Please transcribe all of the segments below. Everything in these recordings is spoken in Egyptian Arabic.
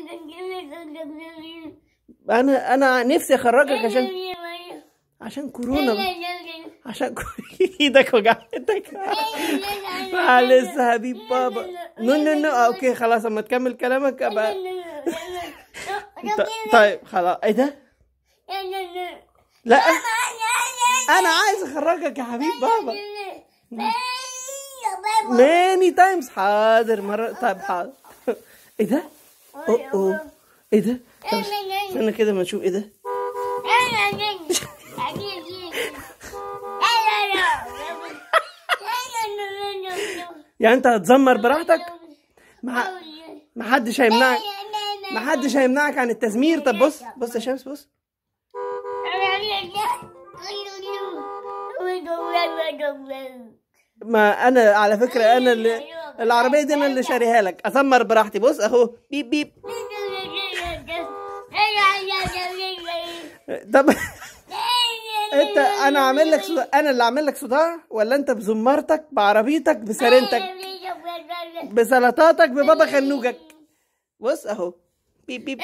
انا انا نفسي اخرجك عشان عشان كورونا عشان كو- ايدك وجعتك معلش يا حبيب بابا نو نو نو اوكي خلاص اما تكمل كلامك ابقى ط- طيب خلاص ايه ده لا انا عايز اخرجك يا حبيب بابا ماني تايمز حاضر مرة طيب حاضر ايه ده اوه اوه ايه ده طب استنى كده ما نشوف ايه ده يعني انت هتزمر براحتك ما ما حدش هيمنعك ما حدش هيمنعك عن التزمير طب بص بص يا شمس بص ما انا على فكره انا اللي العربيه دي انا اللي شاريها لك ازمر براحتي بص اهو بيب بيب طب انت انا عامل لك صداع انا اللي عامل لك صداع ولا انت بزمارتك بعربيتك بسرنتك بسلطاتك ببابا خنوجك بص اهو بيب بيب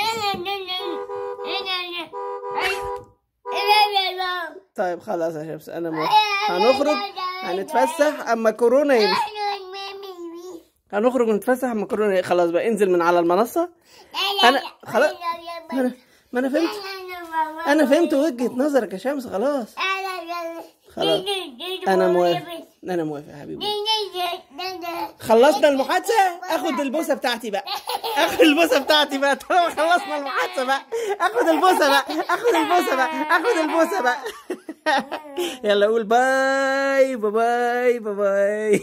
طيب خلاص يا شمس انا موافق هنخرج هنتفسح اما كورونا يمشي هنخرج ونتفسح اما كورونا يمشي. خلاص بقى انزل من على المنصه انا خلاص ما انا ما انا فهمت انا فهمت وجهه نظرك يا شمس خلاص خلاص انا موافق انا موافق يا حبيبي خلصنا المحادثة اخد البوسة بتاعتي بقى اخد البوسة بتاعتي بقى طالما خلصنا المحادثة بقى اخد البوسة بقى اخد البوسة بقى اخد البوسة بقى يلا قول باي باي باي باي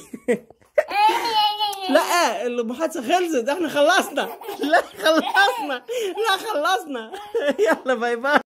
لا المحادثة خلصت احنا خلصنا لا خلصنا لا خلصنا يلا باي باي